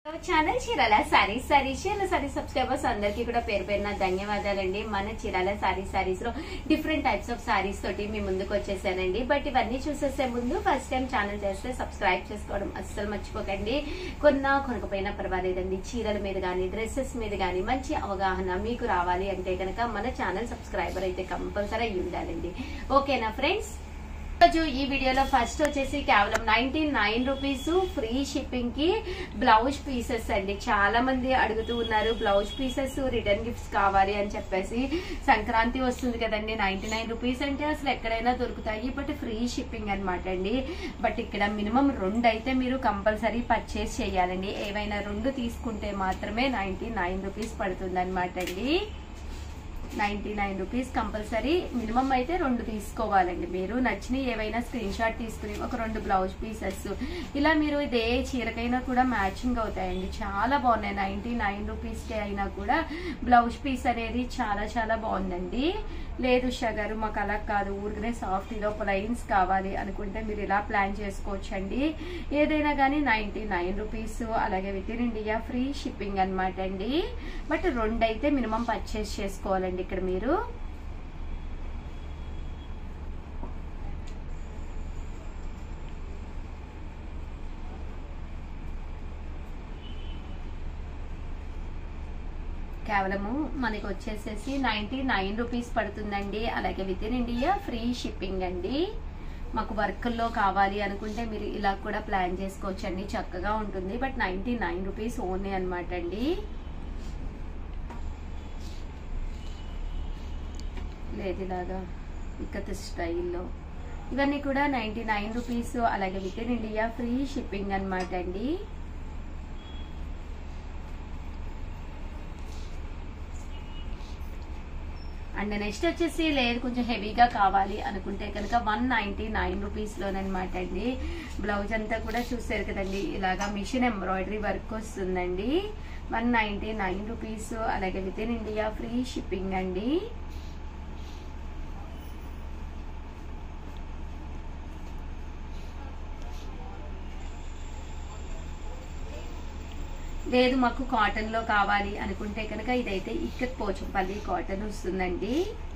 channel Chirala saris saris Chirala saris subscribers అందరికీ కూడా పేరు పేరున ధన్యవాదాలండి మన చీరాల సారీస్ సారీస్ లో డిఫరెంట్ టైప్స్ ఆఫ్ సారీస్ తోటి మీ ముందుకు వచ్చేసానండి బట్ ఇవన్నీ చూసేసే ముందు ఫస్ట్ టైం ఛానల్ చేస్తే సబ్స్క్రైబ్ చేసుకోవడం అస్సలు మర్చిపోకండి కొన్నా కొనకపోయినా పర్వాలేదండి చీరల మీద కానీ డ్రెస్సెస్ మీద కానీ మంచి అవగాహన మీకు రావాలి అంటే కనుక మన ఛానల్ సబ్స్క్రైబర్ అయితే కంపల్సరీ అయి ఉండాలండి ఓకేనా ఫ్రెండ్స్ రోజు ఈ వీడియోలో ఫస్ట్ వచ్చేసి కేవలం ninety nine rupees free shipping కి బ్లౌజ్ పీసెస్ అండి చాలా మంది అడుగుతూ ఉన్నారు బ్లౌజ్ పీసెస్ రిటర్న్ గిఫ్ట్స్ కావాలి అని చెప్పేసి సంక్రాంతి వస్తుంది కదండి నైన్టీ నైన్ రూపీస్ అంటే అసలు ఎక్కడైనా దొరుకుతాయి బట్ ఫ్రీ షిప్పింగ్ అనమాట అండి బట్ ఇక్కడ మినిమం రెండు అయితే మీరు కంపల్సరీ పర్చేస్ చేయాలండి ఏవైనా రెండు తీసుకుంటే మాత్రమే నైన్టీ నైన్ రూపీస్ పడుతుంది అనమాట అండి ninety nine rupees compulsory minimum అయితే రెండు తీసుకోవాలండి మీరు నచ్చిన ఏవైనా స్క్రీన్ షాట్ తీసుకుని ఒక రెండు బ్లౌజ్ పీసెస్ ఇలా మీరు ఇదే చీరకైనా కూడా మ్యాచింగ్ అవుతాయండి చాలా బాగున్నాయి నైన్టీ నైన్ రూపీస్కి అయినా కూడా బ్లౌజ్ పీస్ అనేది చాలా చాలా బాగుందండి లేదు ఉషా గారు మాకు అలా కాదు ఊరికనే సాఫ్ట్ ఇదో ప్లైన్స్ కావాలి అనుకుంటే మీరు ఇలా ప్లాన్ చేసుకోవచ్చండి ఏదైనా కానీ నైన్టీ నైన్ రూపీస్ అలాగే within India free shipping అనమాట అండి బట్ రెండు అయితే మినిమం పర్చేస్ చేసుకోవాలండి ఇక్కడ మీరు కేవలము మనకి వచ్చేసేసి నైన్టీ నైన్ రూపీస్ పడుతుందండి అలాగే within India free shipping అండి మాకు వర్క్ల్లో కావాలి అనుకుంటే మీరు ఇలా కూడా ప్లాన్ చేసుకోవచ్చండి చక్కగా ఉంటుంది but ninety nine rupees only అనమాట అండి లేదు ఇలాగా ఇక్కత స్టైల్లో ఇవన్నీ కూడా నైన్టీ నైన్ రూపీస్ అలాగే within India free shipping అనమాట అండి అండ్ నెక్స్ట్ వచ్చేసి లేదు కొంచెం హెవీగా కావాలి అనుకుంటే కనుక వన్ నైన్టీ నైన్ రూపీస్లోనమాట అండి బ్లౌజ్ అంతా కూడా చూసారు కదండి ఇలాగా మిషన్ ఎంబ్రాయిడరీ వర్క్ వస్తుందండి వన్ నైన్టీ నైన్ రూపీస్ అలాగే within India free shipping అండి లేదు మాకు కాటన్ లో కావాలి అనుకుంటే కనుక ఇదైతే ఇక్కత్ పోచంపల్లి కాటన్ వస్తుందండి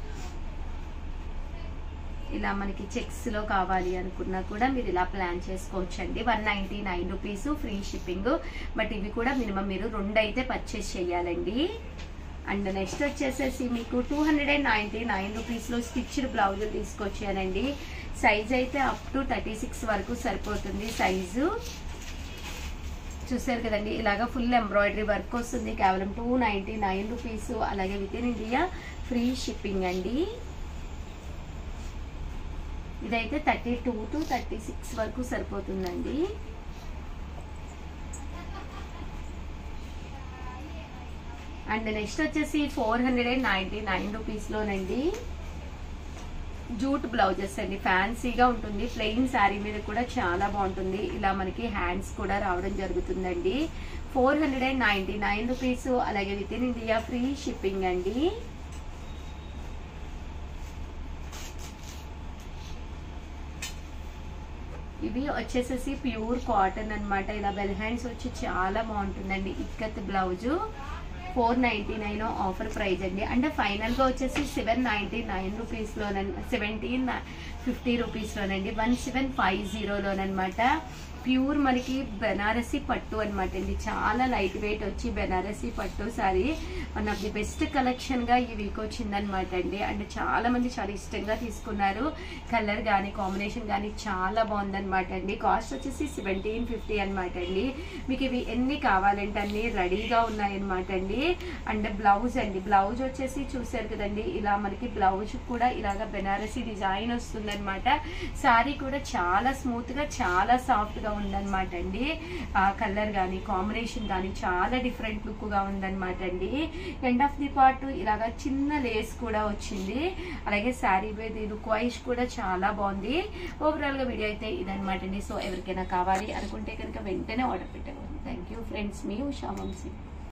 ఇలా మనకి చెక్స్ లో కావాలి అనుకున్నా కూడా మీరు ఇలా ప్లాన్ చేసుకోవచ్చు అండి one ninety nine rupees free shipping but ఇవి కూడా మినిమం మీరు రెండు అయితే పర్చేస్ చేయాలండి అండ్ నెక్స్ట్ వచ్చేసేసి మీకు two hundred and ninety nine రూపీస్లో స్టిచ్డ్ బ్లౌజులు తీసుకొచ్చానండి సైజ్ అయితే అప్ టు థర్టీ సిక్స్ వరకు సరిపోతుంది సైజు చూసారు కదండి ఇలాగా ఫుల్ ఎంబ్రాయిడరీ వర్క్ వస్తుంది కేవలం టూ నైంటీ నైన్ రూపీస్ అలాగే within India free shipping అండి ఇదైతే thirty two to thirty six వరకు సరిపోతుందండి అండ్ నెక్స్ట్ వచ్చేసి four hundred and ninety nine రూపీస్లోనండి జూట్ బ్లౌజెస్ అండి ఫ్యాన్సీగా ఉంటుంది ప్లెయిన్ శారీ మీద కూడా చాలా బాగుంటుంది ఇలా మనకి హ్యాండ్స్ కూడా రావడం జరుగుతుందండి four hundred and ninety nine rupees అలాగే within India free shipping అండి ఇవి వచ్చేసేసి ప్యూర్ కాటన్ అన్నమాట ఇలా బెల్ హ్యాండ్స్ వచ్చి చాలా బాగుంటుందండి ikat blouse four ninety nine offer price అండి అంటే ఫైనల్గా వచ్చేసి సెవెన్ నైంటీ నైన్ రూపీస్లోనండి సెవెంటీన్ ఫిఫ్టీ రూపీస్లోనండి వన్ సెవెన్ ఫైవ్ జీరోలోనమాట ప్యూర్ మనకి బెనారసీ పట్టు అనమాట అండి చాలా లైట్ వెయిట్ వచ్చి బెనారసీ పట్టు sari one of the best కలెక్షన్గా ఈ వీక్ వచ్చిందనమాట అండి అండ్ చాలా మంది చాలా ఇష్టంగా తీసుకున్నారు కలర్ కానీ కాంబినేషన్ కానీ చాలా బాగుందనమాట అండి కాస్ట్ వచ్చేసి సెవెంటీన్ ఫిఫ్టీ అనమాట అండి మీకు ఇవి ఎన్ని కావాలంటే అన్ని రెడీగా ఉన్నాయన్నమాట అండి అండ్ బ్లౌజ్ అండి బ్లౌజ్ వచ్చేసి చూసారు కదండి ఇలా మనకి బ్లౌజ్ కూడా ఇలాగ బెనారసీ డిజైన్ వస్తుందన్నమాట శారీ కూడా చాలా స్మూత్ గా చాలా సాఫ్ట్ గా ఉందన్నమాట అండి ఆ కలర్ కానీ కాంబినేషన్ కానీ చాలా డిఫరెంట్ లుక్ గా ఉందన్నమాట అండి ఎండ్ ఆఫ్ ది పార్ట్ ఇలాగ చిన్న లేస్ కూడా వచ్చింది అలాగే శారీ మీద లుక్ వైజ్ కూడా చాలా బాగుంది ఓవరాల్ గా వీడియో అయితే ఇదనమాట అండి సో ఎవరికైనా కావాలి అనుకుంటే కనుక వెంటనే ఆర్డర్ పెట్టండి థ్యాంక్ యూ ఫ్రెండ్స్ మీ ఉషా వంశీ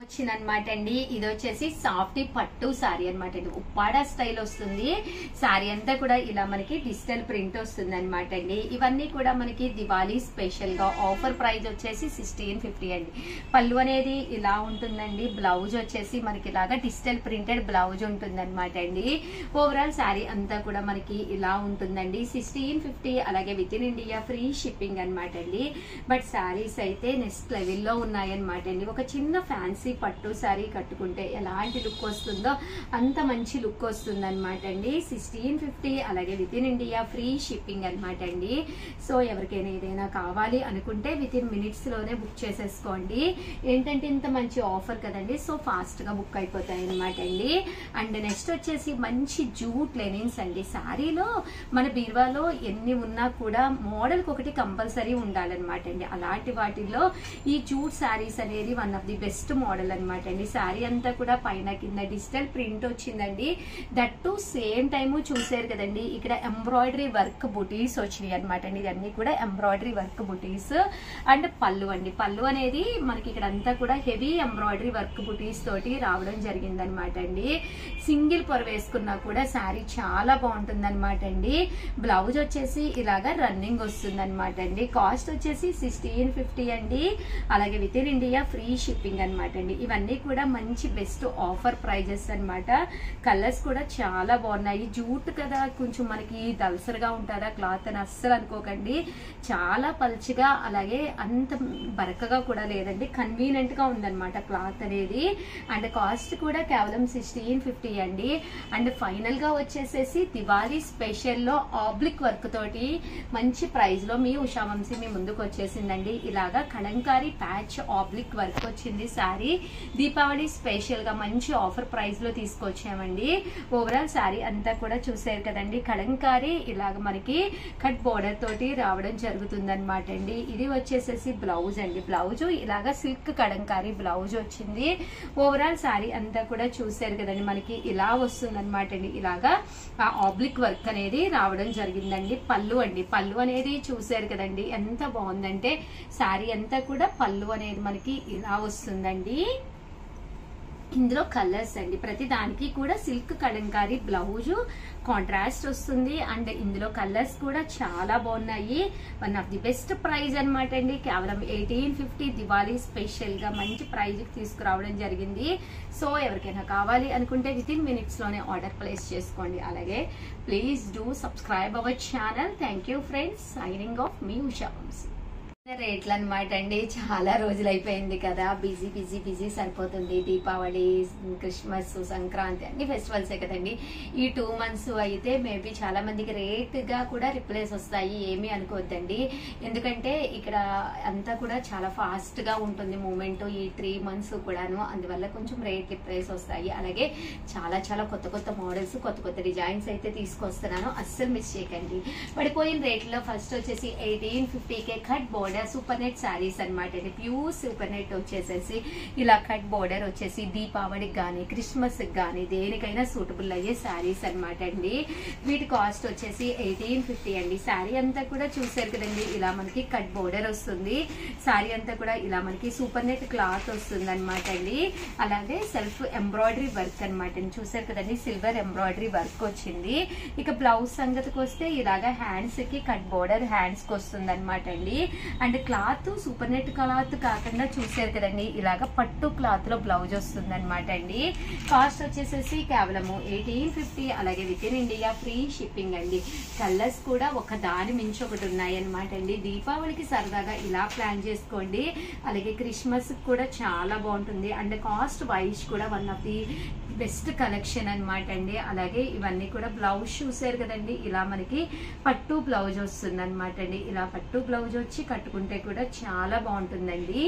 వచ్చిందనమాట అండి ఇది వచ్చేసి సాఫ్ట్ పట్టు సారీ అనమాట అండి ఉప్పాడ స్టైల్ వస్తుంది సారీ అంతా కూడా ఇలా మనకి డిజిటల్ ప్రింట్ వస్తుంది అనమాట అండి ఇవన్నీ కూడా మనకి దివాళీ స్పెషల్ గా ఆఫర్ ప్రైస్ వచ్చేసి సిక్స్టీన్ ఫిఫ్టీ అండి పళ్ళు అనేది ఇలా ఉంటుందండి బ్లౌజ్ వచ్చేసి మనకి ఇలాగా డిజిటల్ ప్రింటెడ్ బ్లౌజ్ ఉంటుంది అనమాట అండి ఓవరాల్ సారీ అంతా కూడా మనకి ఇలా ఉంటుందండి సిక్స్టీన్ ఫిఫ్టీ అలాగే within India free shipping అనమాట అండి బట్ సారీస్ అయితే నెక్స్ట్ లెవెల్లో ఉన్నాయన్నమాట అండి ఒక చిన్న ఫ్యాన్సీ పట్టు సారీ కట్టుకుంటే ఎలాంటి లుక్ వస్తుందో అంత మంచి లుక్ వస్తుంది అనమాట అండి సిక్స్టీన్ ఫిఫ్టీ అలాగే within India free shipping అనమాట అండి సో ఎవరికైనా ఏదైనా కావాలి అనుకుంటే విత్ ఇన్ మినిట్స్ లోనే బుక్ చేసేసుకోండి ఏంటంటే ఇంత మంచి ఆఫర్ కదండి సో ఫాస్ట్ గా బుక్ అయిపోతాయి అనమాట అండి అండ్ నెక్స్ట్ వచ్చేసి మంచి జూట్ లెనిన్స్ అండి శారీలో మన బీరువాలో ఎన్ని ఉన్నా కూడా మోడల్ ఒకటి కంపల్సరీ ఉండాలన్నమాట అండి అలాంటి వాటిల్లో ఈ జూట్ శారీస్ అనేది one of the best model అనమాట అండి శారీ అంతా కూడా పైన కింద డిజిటల్ ప్రింట్ వచ్చిందండి దట్ టు సేమ్ టైము చూసారు కదండి ఇక్కడ ఎంబ్రాయిడరీ వర్క్ బుటీస్ వచ్చినాయి అనమాట అండి ఇవన్నీ కూడా ఎంబ్రాయిడరీ వర్క్ బుటీస్ అండ్ పళ్ళు అండి పళ్ళు అనేది మనకి ఇక్కడ అంతా కూడా హెవీ ఎంబ్రాయిడరీ వర్క్ బుటీస్ తోటి రావడం జరిగింది అనమాట అండి సింగిల్ పొర వేసుకున్నా కూడా శారీ చాలా బాగుంటుంది అనమాట అండి బ్లౌజ్ వచ్చేసి ఇలాగా రన్నింగ్ వస్తుంది అనమాట అండి కాస్ట్ వచ్చేసి సిక్స్టీన్ ఫిఫ్టీ అండి అలాగే within India free shipping అనమాట అండి ఇవన్నీ కూడా మంచి బెస్ట్ ఆఫర్ ప్రైజెస్ అన్నమాట కలర్స్ కూడా చాలా బాగున్నాయి జూట్ కదా కొంచెం మనకి దల్సర్గా ఉంటుందా క్లాత్ అని అస్సలు అనుకోకండి చాలా పల్చగా అలాగే అంత బరకగా కూడా లేదండి కన్వీనియంట్ గా ఉందన్నమాట క్లాత్ అనేది అండ్ కాస్ట్ కూడా కేవలం సిక్స్టీన్ ఫిఫ్టీ అండి అండ్ ఫైనల్ గా వచ్చేసేసి దివాళీ స్పెషల్ లో ఆబ్లిక్ వర్క్ తోటి మంచి ప్రైస్ లో మీ ఉషా వంశీ మీ ముందుకు వచ్చేసిందండి ఇలాగా కలంకారీ ప్యాచ్ ఆబ్లిక్ వర్క్ వచ్చింది సారీ దీపావళి స్పెషల్ గా మంచి ఆఫర్ ప్రైస్ లో తీసుకొచ్చామండి ఓవరాల్ సారీ అంతా కూడా చూసారు కదండి కలంకారీ ఇలాగ మనకి కట్ బోర్డర్ తోటి రావడం జరుగుతుంది అనమాట అండి ఇది వచ్చేసేసి బ్లౌజ్ అండి బ్లౌజ్ ఇలాగ సిల్క్ కలంకారీ బ్లౌజ్ వచ్చింది ఓవరాల్ సారీ అంతా కూడా చూసారు కదండి మనకి ఇలా వస్తుంది అనమాట అండి ఇలాగా ఆ ఆబ్లిక్ వర్క్ అనేది రావడం జరిగిందండి పళ్ళు అండి పళ్ళు అనేది చూసారు కదండి ఎంత బాగుందంటే సారీ అంతా కూడా పళ్ళు అనేది మనకి ఇలా వస్తుందండి ఇందులో కలర్స్ అండి ప్రతి దానికి కూడా సిల్క్ కలంకారీ బ్లౌజ్ కాంట్రాస్ట్ వస్తుంది అండ్ ఇందులో కలర్స్ కూడా చాలా బాగున్నాయి one of the best price అనమాట అండి కేవలం ఎయిటీన్ ఫిఫ్టీ దివాళీ స్పెషల్ గా మంచి ప్రైజ్ తీసుకురావడం జరిగింది సో ఎవరికైనా కావాలి అనుకుంటే విత్ ఇన్ మినిట్స్ లోనే ఆర్డర్ ప్లేస్ చేసుకోండి అలాగే please do subscribe our channel thank you friends signing off మీ ఉషా వంశీ రేట్లు అనమాట అండి చాలా రోజులు అయిపోయింది కదా బిజీ బిజీ బిజీ సరిపోతుంది దీపావళి క్రిస్మస్ సంక్రాంతి అన్ని ఫెస్టివల్సే కదండి ఈ టూ మంత్స్ అయితే మేబీ చాలా మందికి రేట్ గా కూడా రిప్లేస్ వస్తాయి ఏమీ అనుకోవద్దండి ఎందుకంటే ఇక్కడ అంతా కూడా చాలా ఫాస్ట్ గా ఉంటుంది మూమెంట్ ఈ త్రీ మంత్స్ కూడాను అందువల్ల కొంచెం రేట్ రిప్లేస్ వస్తాయి అలాగే చాలా చాలా కొత్త కొత్త మోడల్స్ కొత్త కొత్త డిజైన్స్ అయితే తీసుకొస్తున్నాను అస్సలు మిస్ చేయకండి పడిపోయిన రేట్లో ఫస్ట్ వచ్చేసి ఎయిటీన్ ఫిఫ్టీకే cut border super net saris అనమాట ఇది ప్యూర్ సూపర్ నెట్ వచ్చేసేసి ఇలా కట్ బోర్డర్ వచ్చేసి దీపావళికి కానీ క్రిస్మస్ కానీ దేనికైనా సూటబుల్ అయ్యే శారీస్ అనమాట అండి వీటి కాస్ట్ వచ్చేసి ఎయిటీన్ ఫిఫ్టీ అండి శారీ అంతా కూడా చూసారు కదండి ఇలా మనకి కట్ బోర్డర్ వస్తుంది శారీ అంతా కూడా ఇలా మనకి సూపర్ నెట్ క్లాత్ వస్తుంది అనమాట అండి అలాగే సెల్ఫ్ ఎంబ్రాయిడరీ వర్క్ అనమాట అండి చూసారు కదండి సిల్వర్ ఎంబ్రాయిడరీ వర్క్ వచ్చింది ఇక బ్లౌజ్ సంగతికి వస్తే ఇలాగా హ్యాండ్స్ కి కట్ బోర్డర్ హ్యాండ్స్ కి వస్తుంది అనమాట అండి and cloth super net cloth కాకుండా చూసారు కదండి ఇలాగ పట్టు క్లాత్ లో బ్లౌజ్ వస్తుంది అనమాట అండి కాస్ట్ వచ్చేసేసి కేవలము ఎయిటీన్ ఫిఫ్టీ అలాగే within India free shipping అండి కలర్స్ కూడా ఒక దాని మించి ఒకటి ఉన్నాయి అనమాట అండి దీపావళికి సరదాగా ఇలా ప్లాన్ చేసుకోండి అలాగే క్రిస్మస్ కూడా చాలా బాగుంటుంది అండ్ కాస్ట్ వైజ్ కూడా one of the best collection అనమాట అండి అలాగే ఇవన్నీ కూడా బ్లౌజ్ చూసారు కదండి ఇలా మనకి పట్టు బ్లౌజ్ వస్తుంది అనమాట అండి ఇలా పట్టు బ్లౌజ్ వచ్చి కట్టుకుంటే కూడా చాలా బాగుంటుందండి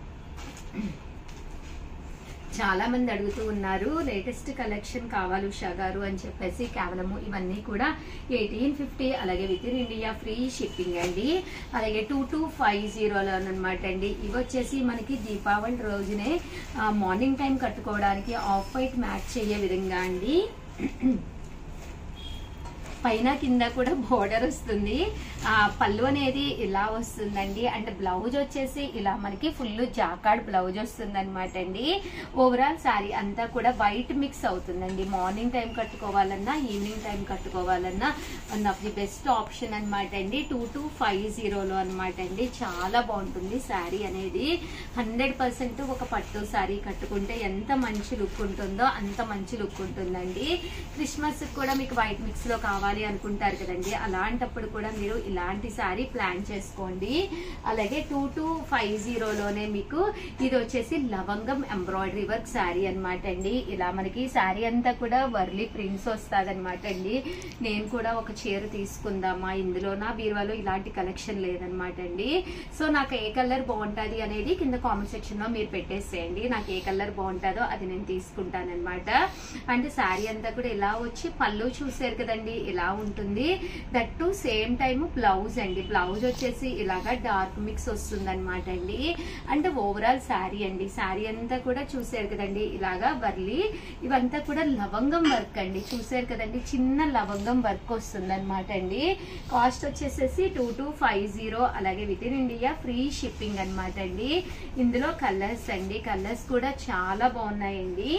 చాలా మంది అడుగుతూ ఉన్నారు లేటెస్ట్ కలెక్షన్ కావాలి ఉషా గారు అని చెప్పేసి కేవలము ఇవన్నీ కూడా ఎయిటీన్ ఫిఫ్టీ అలాగే within India free shipping అండి అలాగే టూ టూ ఫైవ్ జీరోలో అనమాట అండి ఇవి వచ్చేసి మనకి దీపావళి రోజునే మార్నింగ్ టైం కట్టుకోవడానికి ఆఫ్ వైట్ మ్యాచ్ అయ్యే విధంగా అండి పైన కింద కూడా బోర్డర్ వస్తుంది ఆ పళ్ళు అనేది ఇలా వస్తుందండి అండ్ బ్లౌజ్ వచ్చేసి ఇలా మనకి ఫుల్ జాకాడ్ బ్లౌజ్ వస్తుంది అనమాట అండి ఓవరాల్ శారీ అంతా కూడా వైట్ మిక్స్ అవుతుందండి మార్నింగ్ టైం కట్టుకోవాలన్నా ఈవినింగ్ టైం కట్టుకోవాలన్నా one of the best option అనమాట అండి టూ టూ ఫైవ్ జీరోలో అనమాట అండి చాలా బాగుంటుంది శారీ అనేది హండ్రెడ్ పర్సెంట్ ఒక పట్టు శారీ కట్టుకుంటే ఎంత మంచి లుక్ ఉంటుందో అంత మంచి లుక్ ఉంటుందండి క్రిస్మస్ కూడా మీకు వైట్ మిక్స్ లో కావాలి అనుకుంటారు కదండి అలాంటప్పుడు కూడా మీరు ఇలాంటి శారీ ప్లాన్ చేసుకోండి అలాగే టూ టూ ఫైవ్ జీరోలోనే మీకు ఇది వచ్చేసి లవంగం ఎంబ్రాయిడరీ వర్క్ శారీ అనమాట అండి ఇలా మనకి శారీ అంతా కూడా వర్లీ ప్రింట్స్ వస్తుంది అనమాట అండి నేను కూడా ఒక చీర తీసుకుందామా ఇందులో నా బీరువాలో ఇలాంటి కలెక్షన్ లేదనమాట అండి సో నాకు ఏ కలర్ బాగుంటుంది అనేది కింద కామెంట్ సెక్షన్ లో మీరు పెట్టేసేయండి నాకు ఏ కలర్ బాగుంటుందో అది నేను తీసుకుంటానన్నమాట అంటే శారీ అంతా కూడా ఇలా వచ్చి పళ్ళు చూసారు కదండి ఇలా ఉంటుంది that too same time blouse అండి బ్లౌజ్ వచ్చేసి ఇలాగా డార్క్ మిక్స్ వస్తుంది అనమాట అండి అంటే ఓవరాల్ శారీ అండి శారీ అంతా కూడా చూసారు కదండి ఇలాగా వర్లి ఇవంతా కూడా లవంగం వర్క్ అండి చూసారు కదండి చిన్న లవంగం వర్క్ వస్తుంది అనమాట అండి కాస్ట్ వచ్చేసేసి టూ టూ ఫైవ్ జీరో అలాగే within India free shipping అనమాట అండి ఇందులో కలర్స్ అండి కలర్స్ కూడా చాలా బాగున్నాయండి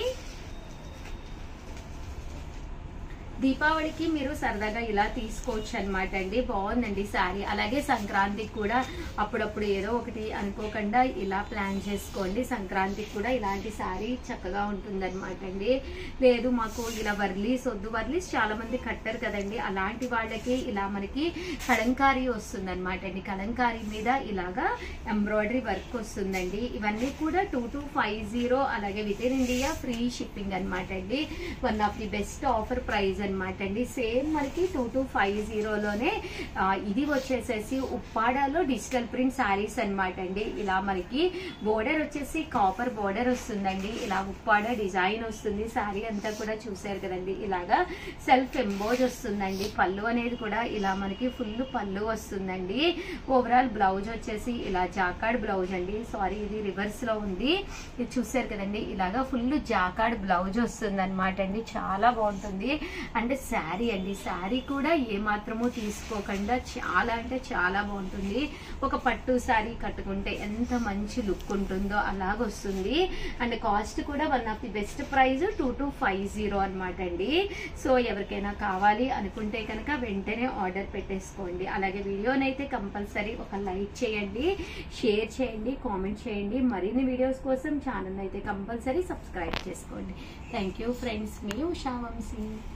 దీపావళికి మీరు సరదాగా ఇలా తీసుకోవచ్చు అనమాట అండి బాగుందండి శారీ అలాగే సంక్రాంతికి కూడా అప్పుడప్పుడు ఏదో ఒకటి అనుకోకుండా ఇలా ప్లాన్ చేసుకోండి సంక్రాంతికి కూడా ఇలాంటి శారీ చక్కగా ఉంటుంది అనమాట అండి లేదు మాకు ఇలా వర్లీస్ వద్దు వర్లీస్ చాలా మంది కట్టరు కదండి అలాంటి వాళ్ళకి ఇలా మనకి కలంకారీ వస్తుంది అనమాట అండి కలంకారీ మీద ఇలాగా ఎంబ్రాయిడరీ వర్క్ వస్తుందండి ఇవన్నీ కూడా టూ టూ ఫైవ్ జీరో అలాగే within India free shipping అనమాట అండి one of the best offer price అనమాట అండి సేమ్ మనకి టూ టూ ఫైవ్ జీరోలోనే ఇది వచ్చేసేసి ఉప్పాడాలో డిజిటల్ ప్రింట్ శారీస్ అనమాట అండి ఇలా మనకి బోర్డర్ వచ్చేసి కాపర్ బోర్డర్ వస్తుందండి ఇలా ఉప్పాడ డిజైన్ వస్తుంది శారీ అంతా కూడా చూసారు కదండి ఇలాగా సెల్ఫ్ ఎంబోజ్ వస్తుందండి పళ్ళు అనేది కూడా ఇలా మనకి ఫుల్ పళ్ళు వస్తుందండి ఓవరాల్ బ్లౌజ్ వచ్చేసి ఇలా జాకాడ్ బ్లౌజ్ అండి సారీ ఇది రివర్స్ లో ఉంది ఇది చూసారు కదండి ఇలాగా ఫుల్ జాకాడ్ బ్లౌజ్ వస్తుంది అనమాట అండి చాలా బాగుంటుంది అంటే శారీ అండి శారీ కూడా ఏ మాత్రము తీసుకోకుండా చాలా అంటే చాలా బాగుంటుంది ఒక పట్టు శారీ కట్టుకుంటే ఎంత మంచి లుక్ ఉంటుందో అలాగ వస్తుంది అండ్ కాస్ట్ కూడా one of the best price two two five zero అనమాట అండి సో ఎవరికైనా కావాలి అనుకుంటే కనుక వెంటనే ఆర్డర్ పెట్టేసుకోండి అలాగే వీడియోనైతే కంపల్సరీ ఒక లైక్ చేయండి షేర్ చేయండి కామెంట్ చేయండి మరిన్ని వీడియోస్ కోసం ఛానల్ అయితే కంపల్సరీ సబ్స్క్రైబ్ చేసుకోండి థ్యాంక్ యూ ఫ్రెండ్స్ మీ ఉషా వంశీ